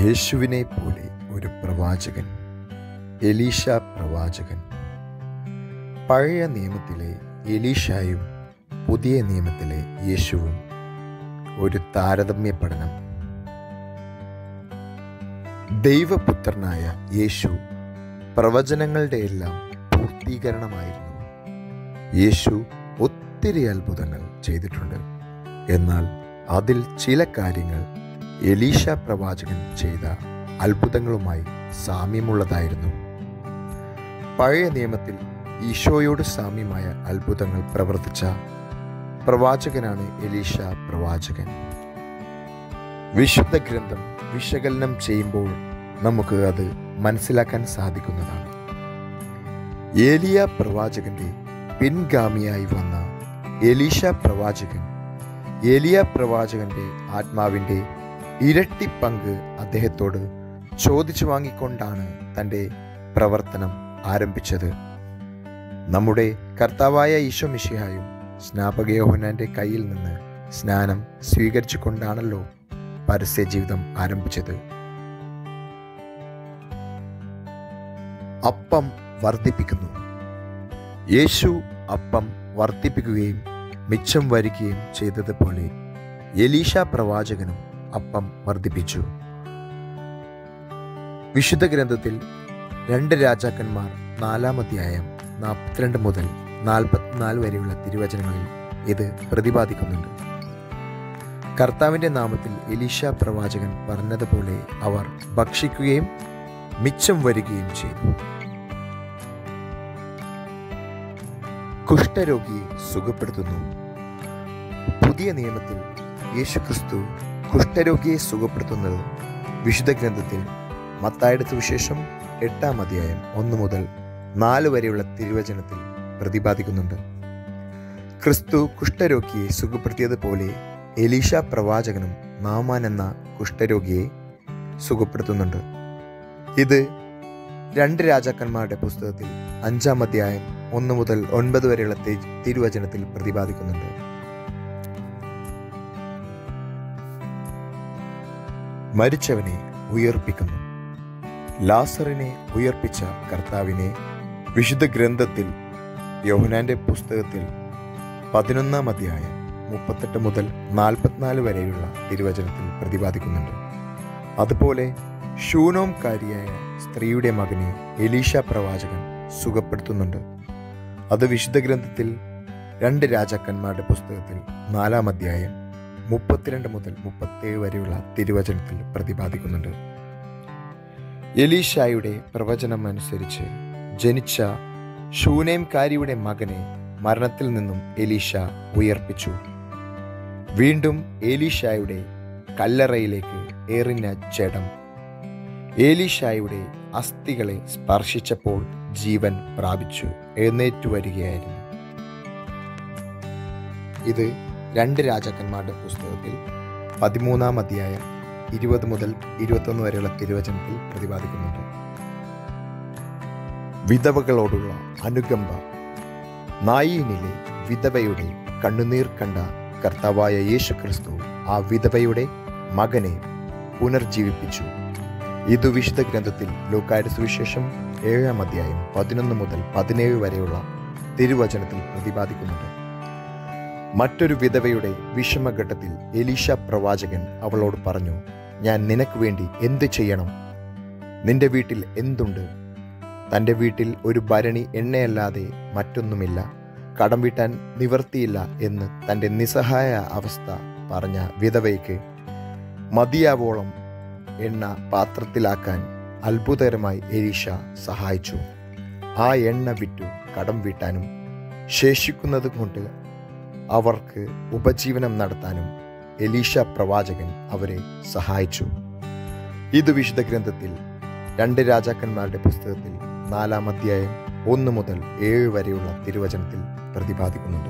യേശുവിനെ പോലെ ഒരു പ്രവാചകൻ എലീഷ പ്രവാചകൻ പഴയ നിയമത്തിലെ എലീഷായും പുതിയ നിയമത്തിലെ യേശുവും ഒരു താരതമ്യ പഠനം ദൈവപുത്രനായ യേശു പ്രവചനങ്ങളുടെ എല്ലാം പൂർത്തീകരണമായിരുന്നു യേശു ഒത്തിരി അത്ഭുതങ്ങൾ ചെയ്തിട്ടുണ്ട് എന്നാൽ അതിൽ ചില കാര്യങ്ങൾ എലീഷ പ്രവാചകൻ ചെയ്ത അത്ഭുതങ്ങളുമായി സാമ്യമുള്ളതായിരുന്നു പഴയ നിയമത്തിൽ ഈശോയോട് സാമ്യമായ അത്ഭുതങ്ങൾ പ്രവർത്തിച്ച പ്രവാചകനാണ് എലീഷ പ്രവാചകൻ വിശുദ്ധ ഗ്രന്ഥം വിശകലനം ചെയ്യുമ്പോൾ നമുക്ക് അത് മനസ്സിലാക്കാൻ സാധിക്കുന്നതാണ് ഏലിയ പ്രവാചകന്റെ പിൻഗാമിയായി വന്ന എലീഷ പ്രവാചകൻ ഏലിയ പ്രവാചകന്റെ ആത്മാവിൻ്റെ ഇരട്ടി പങ്ക് അദ്ദേഹത്തോട് ചോദിച്ചു വാങ്ങിക്കൊണ്ടാണ് തൻ്റെ പ്രവർത്തനം ആരംഭിച്ചത് നമ്മുടെ കർത്താവായ ഈശോ മിശിഹായും സ്നാപകയോഹനാന്റെ കയ്യിൽ നിന്ന് സ്നാനം സ്വീകരിച്ചുകൊണ്ടാണല്ലോ പരസ്യ ജീവിതം ആരംഭിച്ചത് അപ്പം വർദ്ധിപ്പിക്കുന്നു യേശു അപ്പം വർദ്ധിപ്പിക്കുകയും മിച്ചം വരികയും ചെയ്തതുപോലെ എലീഷ പ്രവാചകനും അപ്പം വർദ്ധിപ്പിച്ചു വിശുദ്ധ ഗ്രന്ഥത്തിൽ രണ്ട് രാജാക്കന്മാർ നാലാം അധ്യായം നാൽപ്പത്തിരണ്ട് മുതൽ നാൽപ്പത്തിനാല് വരെയുള്ള തിരുവചനങ്ങളിൽ ഇത് പ്രതിപാദിക്കുന്നുണ്ട് കർത്താവിൻ്റെ നാമത്തിൽ എലീഷ പ്രവാചകൻ പറഞ്ഞതുപോലെ അവർ ഭക്ഷിക്കുകയും മിച്ചം വരികയും ചെയ്തു കുഷ്ഠരോഗിയെ സുഖപ്പെടുത്തുന്നു പുതിയ നിയമത്തിൽ യേശുക്രിസ്തു കുഷ്ഠരോഗിയെ സുഖപ്പെടുത്തുന്നത് വിശുദ്ധ ഗ്രന്ഥത്തിൽ മത്തായുടെ സുവിശേഷം എട്ടാം അധ്യായം ഒന്ന് മുതൽ നാല് വരെയുള്ള തിരുവചനത്തിൽ പ്രതിപാദിക്കുന്നുണ്ട് ക്രിസ്തു കുഷ്ഠരോഗിയെ സുഖപ്പെടുത്തിയതുപോലെ എലീഷ പ്രവാചകനും നാമാൻ എന്ന കുഷ്ഠരോഗിയെ സുഖപ്പെടുത്തുന്നുണ്ട് ഇത് രണ്ട് രാജാക്കന്മാരുടെ പുസ്തകത്തിൽ അഞ്ചാം അധ്യായം ഒന്ന് മുതൽ ഒൻപത് വരെയുള്ള തി- തിരുവചനത്തിൽ പ്രതിപാദിക്കുന്നുണ്ട് മരിച്ചവനെ ഉയർപ്പിക്കുന്നു ലാസറിനെ ഉയർപ്പിച്ച കർത്താവിനെ വിശുദ്ധ ഗ്രന്ഥത്തിൽ യോഹനാന്റെ പുസ്തകത്തിൽ പതിനൊന്നാം അധ്യായം മുപ്പത്തെട്ട് മുതൽ നാൽപ്പത്തിനാല് വരെയുള്ള തിരുവചനത്തിൽ പ്രതിപാദിക്കുന്നുണ്ട് അതുപോലെ ഷൂനോംകാരിയായ സ്ത്രീയുടെ മകനെ എലീഷ പ്രവാചകൻ സുഖപ്പെടുത്തുന്നുണ്ട് അത് വിശുദ്ധ ഗ്രന്ഥത്തിൽ രണ്ട് രാജാക്കന്മാരുടെ പുസ്തകത്തിൽ നാലാം അധ്യായം മുപ്പത്തിരണ്ട് മുതൽ മുപ്പത്തേഴ് വരെയുള്ള തിരുവചനത്തിൽ പ്രതിപാദിക്കുന്നുണ്ട് എലീഷായുടെ പ്രവചനം അനുസരിച്ച് ജനിച്ച ഷൂനേംകാരിയുടെ മകനെ മരണത്തിൽ നിന്നും എലീഷ ഉയർപ്പിച്ചു വീണ്ടും എലീഷായുടെ കല്ലറയിലേക്ക് എറിഞ്ഞ ജഡം ഏലീഷായുടെ അസ്ഥികളെ സ്പർശിച്ചപ്പോൾ ജീവൻ പ്രാപിച്ചു എഴുന്നേറ്റു വരികയായിരുന്നു ഇത് രണ്ട് രാജാക്കന്മാരുടെ പുസ്തകത്തിൽ പതിമൂന്നാം അധ്യായം ഇരുപത് മുതൽ ഇരുപത്തൊന്ന് വരെയുള്ള തിരുവചനത്തിൽ പ്രതിപാദിക്കുന്നുണ്ട് വിധവകളോടുള്ള അനുകമ്പ നായീനിലെ വിധവയുടെ കണ്ണുനീർ കണ്ട കർത്താവായ യേശു ക്രിസ്തു ആ വിധവയുടെ മകനെ പുനർജീവിപ്പിച്ചു ഇത് വിശുദ്ധ ഗ്രന്ഥത്തിൽ ലൂക്കായുടെ സുവിശേഷം ഏഴാം അധ്യായം പതിനൊന്ന് മുതൽ പതിനേഴ് വരെയുള്ള തിരുവചനത്തിൽ പ്രതിപാദിക്കുന്നുണ്ട് മറ്റൊരു വിധവയുടെ വിഷമഘട്ടത്തിൽ എലീഷ പ്രവാചകൻ അവളോട് പറഞ്ഞു ഞാൻ നിനക്ക് വേണ്ടി എന്ത് ചെയ്യണം നിന്റെ വീട്ടിൽ എന്തുണ്ട് തൻ്റെ വീട്ടിൽ ഒരു ഭരണി എണ്ണയല്ലാതെ മറ്റൊന്നുമില്ല കടം വീട്ടാൻ നിവർത്തിയില്ല എന്ന് തൻ്റെ നിസ്സഹായ അവസ്ഥ പറഞ്ഞ വിധവയ്ക്ക് മതിയാവോളം എണ്ണ പാത്രത്തിലാക്കാൻ അത്ഭുതകരമായി എലീഷ സഹായിച്ചു ആ എണ്ണ വിറ്റു കടം വീട്ടാനും ശേഷിക്കുന്നത് കൊണ്ട് അവർക്ക് ഉപജീവനം നടത്താനും എലീഷ പ്രവാചകൻ അവരെ സഹായിച്ചു ഇത് വിശുദ്ധ ഗ്രന്ഥത്തിൽ രണ്ട് രാജാക്കന്മാരുടെ പുസ്തകത്തിൽ നാലാം അധ്യായം ഒന്ന് മുതൽ ഏഴ് വരെയുള്ള തിരുവചനത്തിൽ പ്രതിപാദിക്കുന്നുണ്ട്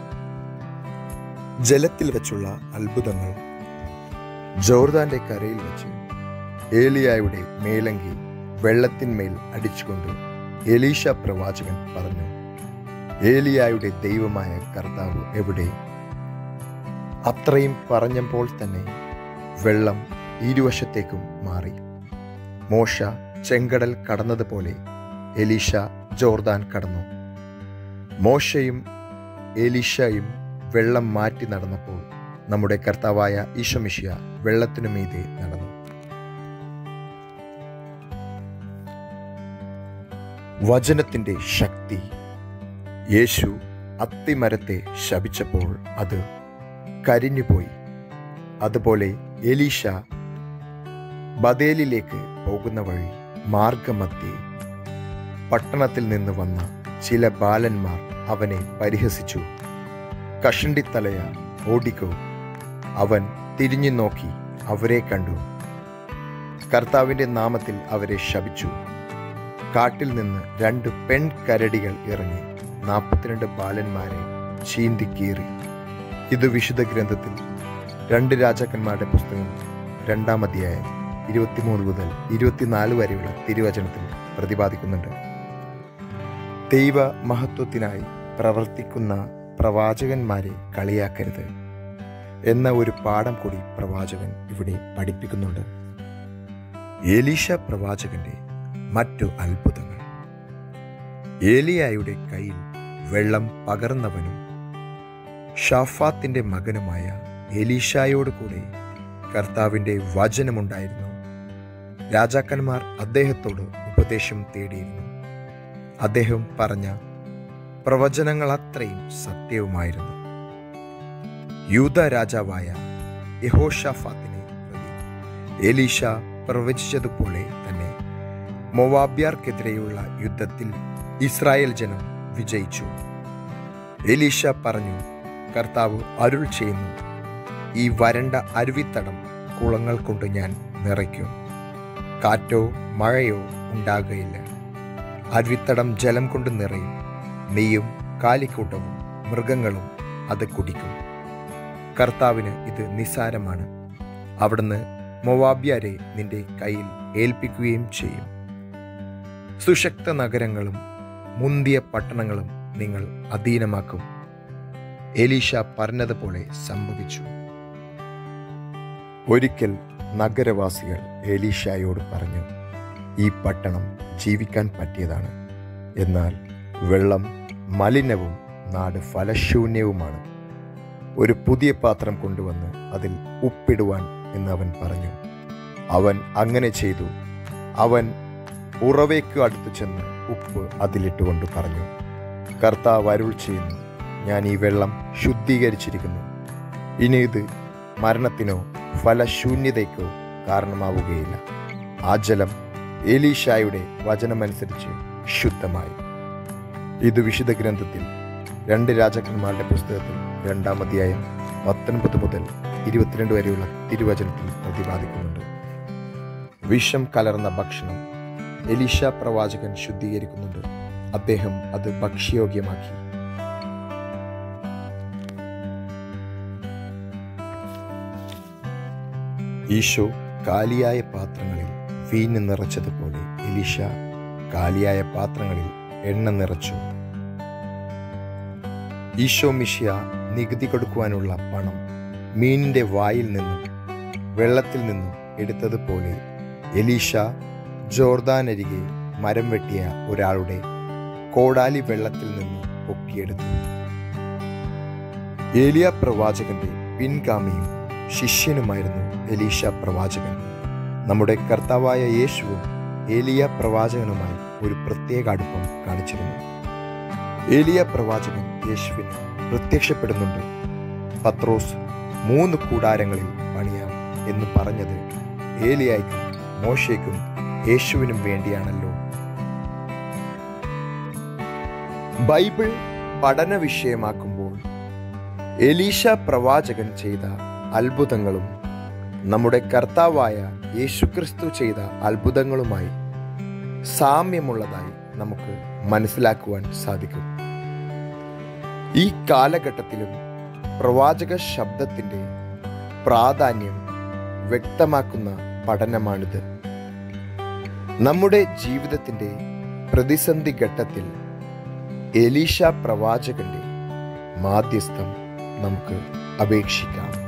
ജലത്തിൽ വെച്ചുള്ള അത്ഭുതങ്ങൾ ജോർദാന്റെ കരയിൽ വെച്ച് ഏലിയായുടെ മേലങ്കി വെള്ളത്തിന്മേൽ അടിച്ചുകൊണ്ട് എലീഷ പ്രവാചകൻ പറഞ്ഞു ഏലിയായുടെ ദൈവമായ കർത്താവ് എവിടെ അത്രയും പറഞ്ഞപ്പോൾ തന്നെ വെള്ളം ഇരുവശത്തേക്കും മാറി മോശ ചെങ്കടൽ കടന്നതുപോലെ എലീഷ ജോർദാൻ കടന്നു മോശയും എലീഷയും വെള്ളം മാറ്റി നടന്നപ്പോൾ നമ്മുടെ കർത്താവായ ഈശോമിഷിയ വെള്ളത്തിനു മീതെ നടന്നു വചനത്തിന്റെ ശക്തി യേശു അത്തിമരത്തെ ശപിച്ചപ്പോൾ അത് കരിഞ്ഞുപോയി അതുപോലെ എലീഷ ബദേലിലേക്ക് പോകുന്ന വഴി മാർഗമധ്യേ പട്ടണത്തിൽ നിന്ന് വന്ന ചില ബാലന്മാർ അവനെ പരിഹസിച്ചു കഷണ്ടിത്തലയ ഓടിക്കോ അവൻ തിരിഞ്ഞു നോക്കി അവരെ കണ്ടു കർത്താവിന്റെ നാമത്തിൽ അവരെ ശപിച്ചു കാട്ടിൽ നിന്ന് രണ്ട് പെൺകരടികൾ ഇറങ്ങി നാൽപ്പത്തിരണ്ട് ബാലന്മാരെ ചീന്തിക്കീറി ഇത് വിശുദ്ധ ഗ്രന്ഥത്തിൽ രണ്ട് രാജാക്കന്മാരുടെ പുസ്തകം രണ്ടാം അധ്യായം ഇരുപത്തിമൂന്ന് മുതൽ ഇരുപത്തിനാല് വരെയുള്ള തിരുവചനത്തിൽ പ്രതിപാദിക്കുന്നുണ്ട് ദൈവ മഹത്വത്തിനായി പ്രവർത്തിക്കുന്ന പ്രവാചകന്മാരെ കളിയാക്കരുത് എന്ന ഒരു പാഠം കൂടി പ്രവാചകൻ ഇവിടെ പഠിപ്പിക്കുന്നുണ്ട് ഏലീഷ പ്രവാചകന്റെ മറ്റു അത്ഭുതങ്ങൾ ഏലിയായുടെ കയ്യിൽ വെള്ളം പകർന്നവനും ഷാഫാത്തിന്റെ മകനുമായ എലീഷായോട് കൂടെ കർത്താവിന്റെ വചനമുണ്ടായിരുന്നു രാജാക്കന്മാർ അദ്ദേഹത്തോട് ഉപദേശം തേടിയിരുന്നു അദ്ദേഹം പറഞ്ഞ പ്രവചനങ്ങൾ അത്രയും സത്യവുമായിരുന്നു യൂത രാജാവായ യഹോഷാഫാത്തിനെ പ്രതി എലീഷ പ്രവചിച്ചതുപോലെ തന്നെ മൊവാബ്യാർക്കെതിരെയുള്ള യുദ്ധത്തിൽ ഇസ്രായേൽ ജനം വിജയിച്ചു എലീഷ പറഞ്ഞു കർത്താവ് അരുൾ ചെയ്യുന്നു ഈ വരണ്ട അരുവിത്തടം കുളങ്ങൾ കൊണ്ട് ഞാൻ നിറയ്ക്കും കാറ്റോ മഴയോ ഉണ്ടാകുകയില്ല അരുവിത്തടം ജലം കൊണ്ട് നിറയും നീയും കാലിക്കൂട്ടവും മൃഗങ്ങളും അത് കുടിക്കും കർത്താവിന് ഇത് നിസാരമാണ് അവിടുന്ന് മൊവാബ്യാരെ നിന്റെ കയ്യിൽ ഏൽപ്പിക്കുകയും ചെയ്യും സുശക്ത നഗരങ്ങളും മുന്തിയ പട്ടണങ്ങളും നിങ്ങൾ അധീനമാക്കും എലീഷ പറഞ്ഞതുപോലെ സംഭവിച്ചു ഒരിക്കൽ നഗരവാസികൾ എലീഷായോട് പറഞ്ഞു ഈ പട്ടണം ജീവിക്കാൻ പറ്റിയതാണ് എന്നാൽ വെള്ളം മലിനവും നാട് ഫലശൂന്യവുമാണ് ഒരു പുതിയ പാത്രം കൊണ്ടുവന്ന് അതിൽ ഉപ്പിടുവാൻ എന്ന് അവൻ പറഞ്ഞു അവൻ അങ്ങനെ ചെയ്തു അവൻ ഉറവേക്ക് അടുത്ത് ചെന്ന് ഉപ്പ് അതിലിട്ടുകൊണ്ട് പറഞ്ഞു കർത്താവ് അരുൾ ചെയ്യുന്നു ഞാൻ ഈ വെള്ളം ശുദ്ധീകരിച്ചിരിക്കുന്നു ഇനി ഇത് മരണത്തിനോ ഫലശൂന്യതയ്ക്കോ കാരണമാവുകയില്ല ആ ജലം എലീഷായുടെ വചനമനുസരിച്ച് ശുദ്ധമായി ഇത് വിശുദ്ധ ഗ്രന്ഥത്തിൽ രണ്ട് രാജാക്കന്മാരുടെ പുസ്തകത്തിൽ രണ്ടാം അധ്യായം പത്തൊൻപത് മുതൽ ഇരുപത്തിരണ്ട് വരെയുള്ള തിരുവചനത്തിൽ പ്രതിപാദിക്കുന്നുണ്ട് വിഷം കലർന്ന ഭക്ഷണം എലീഷ പ്രവാചകൻ ശുദ്ധീകരിക്കുന്നുണ്ട് അദ്ദേഹം അത് ഭക്ഷ്യയോഗ്യമാക്കി ഈശോ കാലിയായ പാത്രങ്ങളിൽ വീഞ്ഞ് നിറച്ചതുപോലെ എലീഷ കാലിയായ പാത്രങ്ങളിൽ എണ്ണ നിറച്ചു ഈശോ മിഷ്യ നികുതി കൊടുക്കുവാനുള്ള പണം മീനിന്റെ വായിൽ നിന്നും വെള്ളത്തിൽ നിന്നും എടുത്തതുപോലെ എലീഷ ജോർദാനരികെ മരം വെട്ടിയ ഒരാളുടെ കോടാലി വെള്ളത്തിൽ നിന്ന് പൊക്കിയെടുത്തു ഏലിയ പ്രവാചകന്റെ പിൻഗാമിയും ശിഷ്യനുമായിരുന്നു എലീഷ പ്രവാചകൻ നമ്മുടെ കർത്താവായ യേശുവും ഏലിയ പ്രവാചകനുമായി ഒരു പ്രത്യേക അടുപ്പം കാണിച്ചിരുന്നു ഏലിയ പ്രവാചകൻ യേശുവിന് പ്രത്യക്ഷപ്പെടുന്നുണ്ട് പത്രോസ് മൂന്ന് കൂടാരങ്ങളിൽ പണിയാം എന്ന് പറഞ്ഞത് ഏലിയായ്ക്കും മോശയ്ക്കും യേശുവിനും വേണ്ടിയാണല്ലോ ബൈബിൾ പഠന വിഷയമാക്കുമ്പോൾ എലീഷ പ്രവാചകൻ ചെയ്ത അത്ഭുതങ്ങളും നമ്മുടെ കർത്താവായ യേശുക്രിസ്തു ചെയ്ത അത്ഭുതങ്ങളുമായി സാമ്യമുള്ളതായി നമുക്ക് മനസ്സിലാക്കുവാൻ സാധിക്കും ഈ കാലഘട്ടത്തിലും പ്രവാചക ശബ്ദത്തിൻ്റെ പ്രാധാന്യം വ്യക്തമാക്കുന്ന പഠനമാണിത് നമ്മുടെ ജീവിതത്തിൻ്റെ പ്രതിസന്ധി ഘട്ടത്തിൽ എലീഷ പ്രവാചകന്റെ മാധ്യസ്ഥം നമുക്ക് അപേക്ഷിക്കാം